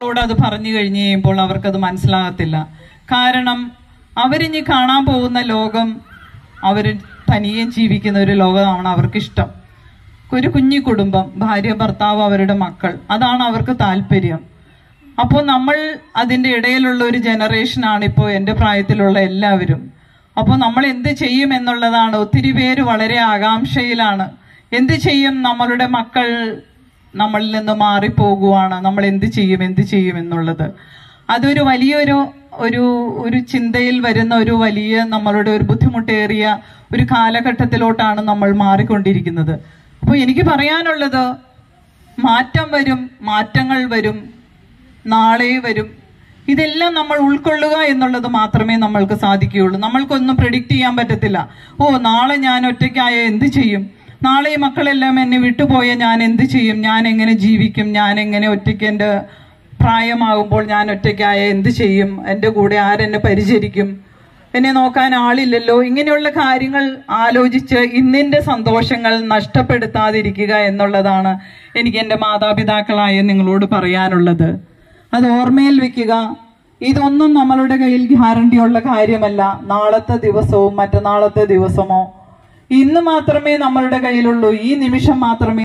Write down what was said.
ോട് അത് പറഞ്ഞു കഴിഞ്ഞ് കഴിയുമ്പോൾ അവർക്കത് മനസ്സിലാകത്തില്ല കാരണം അവരിഞ്ഞ് കാണാൻ പോകുന്ന ലോകം അവർ തനിയെ ജീവിക്കുന്ന ഒരു ലോകമാണ് അവർക്കിഷ്ടം ഒരു കുഞ്ഞു കുടുംബം ഭാര്യ ഭർത്താവ് അവരുടെ മക്കൾ അതാണ് അവർക്ക് താല്പര്യം അപ്പോൾ നമ്മൾ അതിൻ്റെ ഇടയിലുള്ള ഒരു ജനറേഷനാണ് ഇപ്പോൾ എൻ്റെ പ്രായത്തിലുള്ള എല്ലാവരും അപ്പോൾ നമ്മൾ എന്ത് ചെയ്യും എന്നുള്ളതാണ് ഒത്തിരി പേര് വളരെ ആകാംക്ഷയിലാണ് എന്ത് ചെയ്യും നമ്മളുടെ മക്കൾ നമ്മളിൽ നിന്ന് മാറിപ്പോകുവാണ് നമ്മൾ എന്ത് ചെയ്യും എന്ത് ചെയ്യും എന്നുള്ളത് അതൊരു വലിയൊരു ഒരു ഒരു ചിന്തയിൽ വരുന്ന ഒരു വലിയ നമ്മളുടെ ഒരു ബുദ്ധിമുട്ടേറിയ ഒരു കാലഘട്ടത്തിലോട്ടാണ് നമ്മൾ മാറിക്കൊണ്ടിരിക്കുന്നത് അപ്പോൾ എനിക്ക് പറയാനുള്ളത് മാറ്റം വരും മാറ്റങ്ങൾ വരും നാളെ വരും ഇതെല്ലാം നമ്മൾ ഉൾക്കൊള്ളുക എന്നുള്ളത് മാത്രമേ നമ്മൾക്ക് സാധിക്കുകയുള്ളൂ നമ്മൾക്കൊന്നും പ്രിഡിക്റ്റ് ചെയ്യാൻ പറ്റത്തില്ല ഓ നാളെ ഞാൻ ഒറ്റയ്ക്കായ എന്ത് ചെയ്യും നാളെ ഈ മക്കളെല്ലാം എന്നെ വിട്ടുപോയ ഞാൻ എന്ത് ചെയ്യും ഞാൻ എങ്ങനെ ജീവിക്കും ഞാൻ എങ്ങനെ ഒറ്റയ്ക്ക് എൻ്റെ പ്രായമാകുമ്പോൾ ഞാൻ ഒറ്റയ്ക്കായ എന്ത് ചെയ്യും എൻ്റെ കൂടെ ആരെന്നെ പരിചരിക്കും എന്നെ നോക്കാൻ ആളില്ലല്ലോ ഇങ്ങനെയുള്ള കാര്യങ്ങൾ ആലോചിച്ച് ഇന്നിന്റെ സന്തോഷങ്ങൾ നഷ്ടപ്പെടുത്താതിരിക്കുക എന്നുള്ളതാണ് എനിക്ക് എൻ്റെ മാതാപിതാക്കളായ നിങ്ങളോട് പറയാനുള്ളത് അത് ഓർമ്മയിൽ വെക്കുക ഇതൊന്നും നമ്മളുടെ കയ്യിൽ ഗ്യാരണ്ടിയുള്ള കാര്യമല്ല നാളത്തെ ദിവസവും മറ്റന്നാളത്തെ ദിവസമോ ഇന്ന് മാത്രമേ നമ്മളുടെ കയ്യിലുള്ളൂ ഈ നിമിഷം മാത്രമേ